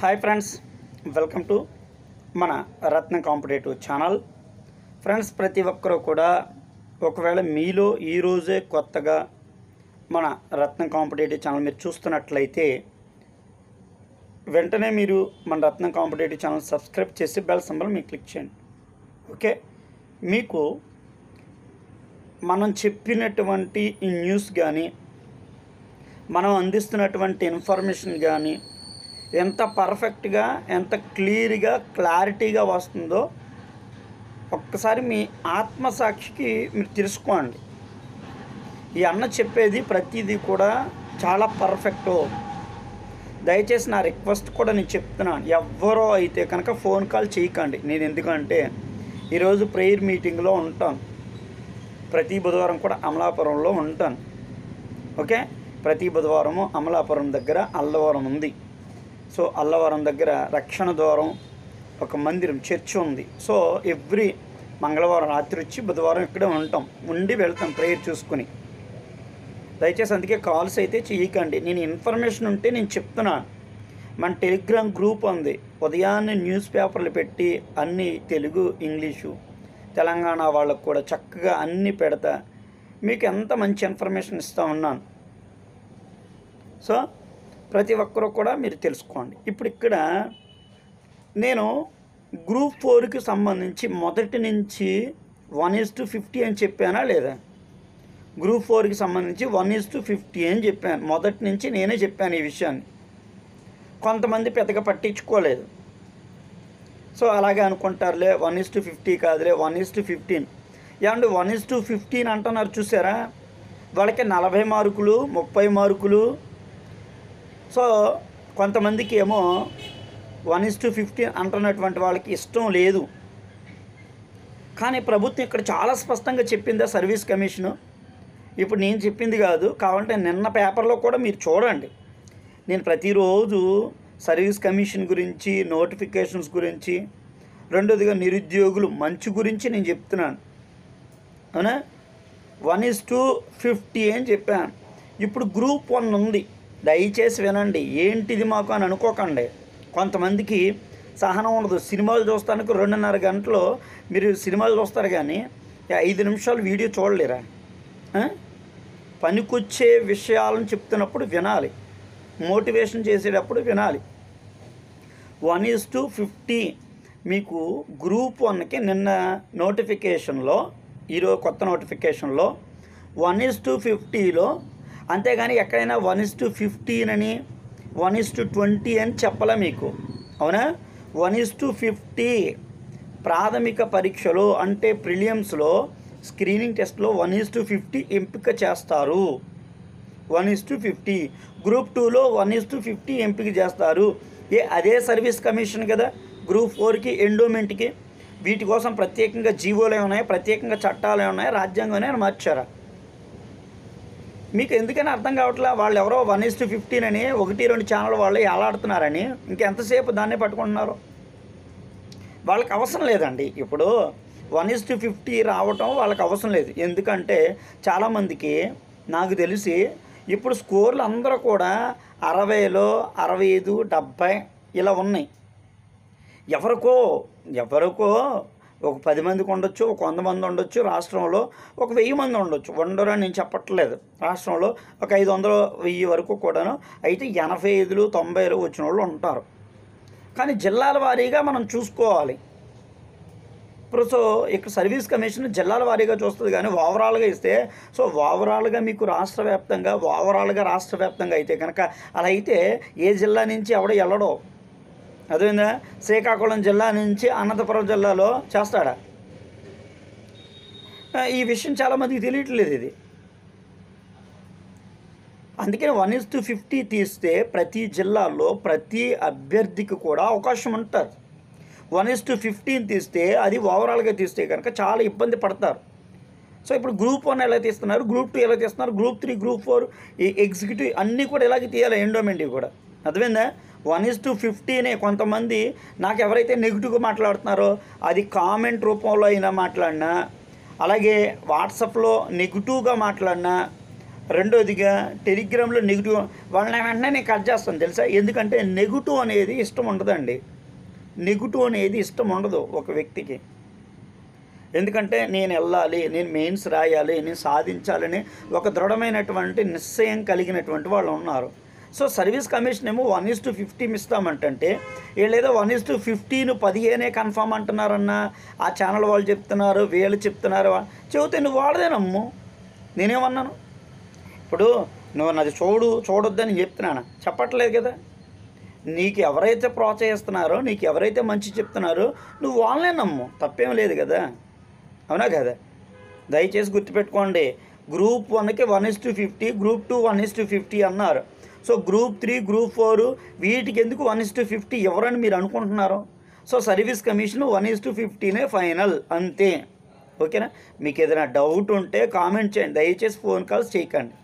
Hi friends welcome to మన Ratna competitive channel friends ప్రతి ఒక్కరూ కూడా ఒకవేళ మీలో ఈరోజే కొత్తగా మన రత్న కాంపిటేటివ్ ఛానల్ మీరు చూస్తున్నట్లయితే వెంటనే మీరు మన రత్న కాంపిటేటివ్ ఛానల్ సబ్స్క్రైబ్ చేసి బెల్ సింబల్ మీకు క్లిక్ చేయండి ఓకే మీకు మనం చెప్పినటువంటి ఈ న్యూస్ కానీ మనం అందిస్తున్నటువంటి ఇన్ఫర్మేషన్ కానీ ఎంత పర్ఫెక్ట్గా ఎంత క్లియర్గా క్లారిటీగా వస్తుందో ఒక్కసారి మీ ఆత్మసాక్షికి మీరు తెలుసుకోండి ఈ అన్న చెప్పేది ప్రతిదీ కూడా చాలా పర్ఫెక్ట్ దయచేసి నా రిక్వెస్ట్ కూడా నేను చెప్తున్నాను ఎవ్వరో అయితే కనుక ఫోన్ కాల్ చేయకండి నేను ఎందుకంటే ఈరోజు ప్రేయర్ మీటింగ్లో ఉంటాను ప్రతి బుధవారం కూడా అమలాపురంలో ఉంటాను ఓకే ప్రతి బుధవారము అమలాపురం దగ్గర అల్లవరం ఉంది సో అల్లవరం దగ్గర రక్షణ ద్వారం ఒక మందిరం చర్చ్ ఉంది సో ఎవ్రీ మంగళవారం రాత్రి వచ్చి బుధవారం ఇక్కడే ఉంటాం ఉండి వెళ్తాం ప్రేయర్ చూసుకుని దయచేసి అందుకే కాల్స్ అయితే చేయకండి నేను ఇన్ఫర్మేషన్ ఉంటే నేను చెప్తున్నాను మన టెలిగ్రామ్ గ్రూప్ ఉంది ఉదయాన్నే న్యూస్ పేపర్లు పెట్టి అన్ని తెలుగు ఇంగ్లీషు తెలంగాణ వాళ్ళకు కూడా చక్కగా అన్నీ పెడతా మీకు ఎంత మంచి ఇన్ఫర్మేషన్ ఇస్తూ ఉన్నాను సో ప్రతి ఒక్కరూ కూడా మీరు తెలుసుకోండి ఇప్పుడు ఇక్కడ నేను గ్రూప్ ఫోర్కి సంబంధించి మొదటి నుంచి వన్ ఈజ్ టు ఫిఫ్టీ అని చెప్పానా లేదా గ్రూప్ ఫోర్కి సంబంధించి వన్ ఈజ్ టు ఫిఫ్టీ అని చెప్పాను మొదటి నుంచి నేనే చెప్పాను ఈ విషయాన్ని కొంతమంది పెద్దగా పట్టించుకోలేదు సో అలాగే అనుకుంటారులే వన్ ఈజ్ టు ఫిఫ్టీ కాదులే వన్ ఈజ్ టు ఫిఫ్టీన్ ఏమంటే వన్ ఈజ్ టు ఫిఫ్టీన్ అంటున్నారు చూసారా వాళ్ళకి నలభై మార్కులు ముప్పై మార్కులు సో కొంతమందికి ఏమో వన్ ఇస్ టు ఫిఫ్టీన్ అంటున్నటువంటి వాళ్ళకి ఇష్టం లేదు కానీ ప్రభుత్వం ఇక్కడ చాలా స్పష్టంగా చెప్పిందా సర్వీస్ కమిషను ఇప్పుడు నేను చెప్పింది కాదు కావాలంటే నిన్న పేపర్లో కూడా మీరు చూడండి నేను ప్రతిరోజు సర్వీస్ కమిషన్ గురించి నోటిఫికేషన్స్ గురించి రెండోదిగా నిరుద్యోగులు మంచి గురించి నేను చెప్తున్నాను అవునా వన్ ఇస్ టు ఫిఫ్టీ అని చెప్పాను ఇప్పుడు గ్రూప్ వన్ ఉంది దయచేసి వినండి ఏంటిది మాకు అని అనుకోకండి కొంతమందికి సహనం ఉండదు సినిమాలు చూస్తానికి రెండున్నర గంటలు మీరు సినిమాలు చూస్తారు కానీ ఈ ఐదు నిమిషాలు వీడియో చూడలేరా ఆ? పనికొచ్చే విషయాలను చెప్తున్నప్పుడు వినాలి మోటివేషన్ చేసేటప్పుడు వినాలి వన్ ఈజ్ టు ఫిఫ్టీ మీకు గ్రూప్ వన్కి నిన్న నోటిఫికేషన్లో ఈరోజు కొత్త నోటిఫికేషన్లో వన్ ఈజ్ టు ఫిఫ్టీలో అంతేగాని ఎక్కడైనా వన్ ఇస్ టు ఫిఫ్టీన్ అని వన్ ఇస్ టు ట్వంటీ అని చెప్పలే మీకు అవునా వన్ ఇస్ టు ఫిఫ్టీ ప్రాథమిక పరీక్షలో అంటే ప్రిలియమ్స్లో స్క్రీనింగ్ టెస్ట్లో వన్ ఈస్ టు ఫిఫ్టీ ఎంపిక చేస్తారు one is to fifty group టూలో వన్ ఇస్ టు ఫిఫ్టీ ఎంపిక చేస్తారు ఏ అదే సర్వీస్ కమిషన్ కదా గ్రూప్ ఫోర్కి ఎండోమెంట్కి వీటి కోసం ప్రత్యేకంగా జీవోలు ఉన్నాయి ప్రత్యేకంగా చట్టాలు ఉన్నాయి రాజ్యాంగం అని మార్చారా మీకు ఎందుకని అర్థం కావట్లే వాళ్ళు ఎవరో వన్ ఇస్ టు ఫిఫ్టీన్ అని ఒకటి రెండు ఛానల్ వాళ్ళు ఎలాడుతున్నారని ఇంకెంతసేపు దాన్నే పట్టుకుంటున్నారు వాళ్ళకి అవసరం లేదండి ఇప్పుడు వన్ ఇస్ టు ఫిఫ్టీ రావటం వాళ్ళకి అవసరం లేదు ఎందుకంటే చాలామందికి నాకు తెలిసి ఇప్పుడు స్కోర్లు అందరూ కూడా అరవైలో అరవై ఐదు డెబ్భై ఇలా ఉన్నాయి ఎవరికో ఎవరికో ఒక పది మందికి ఉండొచ్చు ఒక వంద మంది ఉండొచ్చు రాష్ట్రంలో ఒక వెయ్యి మంది ఉండొచ్చు ఉండరు అని నేను చెప్పట్లేదు రాష్ట్రంలో ఒక ఐదు వందలు వెయ్యి వరకు కూడాను అయితే ఎనభై ఐదులు తొంభైలు వచ్చిన వాళ్ళు ఉంటారు కానీ జిల్లాల వారీగా మనం చూసుకోవాలి ఇప్పుడు సో ఇక్కడ సర్వీస్ కమిషన్ జిల్లాల వారీగా చూస్తుంది కానీ ఓవరాల్గా ఇస్తే సో ఓవరాల్గా మీకు రాష్ట్ర వ్యాప్తంగా ఓవరాల్గా రాష్ట్ర వ్యాప్తంగా అయితే కనుక అలా అయితే ఏ జిల్లా నుంచి ఎవడో వెళ్ళడో అదేందా శ్రీకాకుళం జిల్లా నుంచి అనంతపురం జిల్లాలో చేస్తాడా ఆ, ఈ విషయం చాలామందికి తెలియట్లేదు ఇది అందుకని వన్ ఇస్ టు ఫిఫ్టీ తీస్తే ప్రతి జిల్లాలో ప్రతి అభ్యర్థికి కూడా అవకాశం ఉంటుంది వన్ ఇస్ టు ఫిఫ్టీన్ తీస్తే అది ఓవరాల్గా తీస్తే కనుక చాలా ఇబ్బంది పడతారు సో ఇప్పుడు గ్రూప్ వన్ ఎలా తీస్తున్నారు గ్రూప్ టూ ఎలా తీస్తున్నారు గ్రూప్ త్రీ గ్రూప్ ఫోర్ ఈ ఎగ్జిక్యూటివ్ అన్నీ కూడా ఇలాగే తీయాలి ఎండోమెంట్ కూడా అర్థమైందా వన్ ఇస్ టు ఫిఫ్టీనే కొంతమంది నాకు ఎవరైతే నెగిటివ్గా మాట్లాడుతున్నారో అది కామెంట్ రూపంలో అయినా మాట్లాడినా అలాగే వాట్సాప్లో నెగిటివ్గా మాట్లాడినా రెండోదిగా టెలిగ్రామ్లో నెగిటివ్ వాళ్ళని వెంటనే నేను కట్ చేస్తాను తెలుసా ఎందుకంటే నెగిటివ్ అనేది ఇష్టం ఉండదండి నెగిటివ్ అనేది ఇష్టం ఉండదు ఒక వ్యక్తికి ఎందుకంటే నేను వెళ్ళాలి నేను మెయిన్స్ రాయాలి నేను సాధించాలని ఒక దృఢమైనటువంటి నిశ్చయం కలిగినటువంటి వాళ్ళు ఉన్నారు సో సర్వీస్ కమిషన్ ఏమో వన్ ఇస్ టు ఫిఫ్టీ ఇస్తామంటే వీళ్ళు ఏదో వన్ ఇస్ టు ఫిఫ్టీన్ పదిహేనే కన్ఫామ్ అంటున్నారన్న ఆ ఛానల్ వాళ్ళు చెప్తున్నారు వీళ్ళు చెప్తున్నారు చెబితే నువ్వు వాడదేనమ్ము నేనేమన్నాను ఇప్పుడు నువ్వు నాది చూడు చూడొద్దని చెప్తున్నాను చెప్పట్లేదు కదా నీకు ఎవరైతే ప్రోత్సహిస్తున్నారో నీకు ఎవరైతే మంచి చెప్తున్నారో నువ్వు వాళ్ళనే నమ్ము తప్పేం లేదు కదా అవునా కదా దయచేసి గుర్తుపెట్టుకోండి గ్రూప్ వన్కి one is to fifty group two one is to fifty అన్నారు so group three group four వీటికి ఎందుకు వన్ ఇస్ టు ఫిఫ్టీ ఎవరని మీరు అనుకుంటున్నారు so service commission one is to ఫిఫ్టీనే ఫైనల్ అంతే ఓకేనా మీకు ఏదైనా డౌట్ ఉంటే కామెంట్ చేయండి దయచేసి ఫోన్ కాల్స్ చేయకండి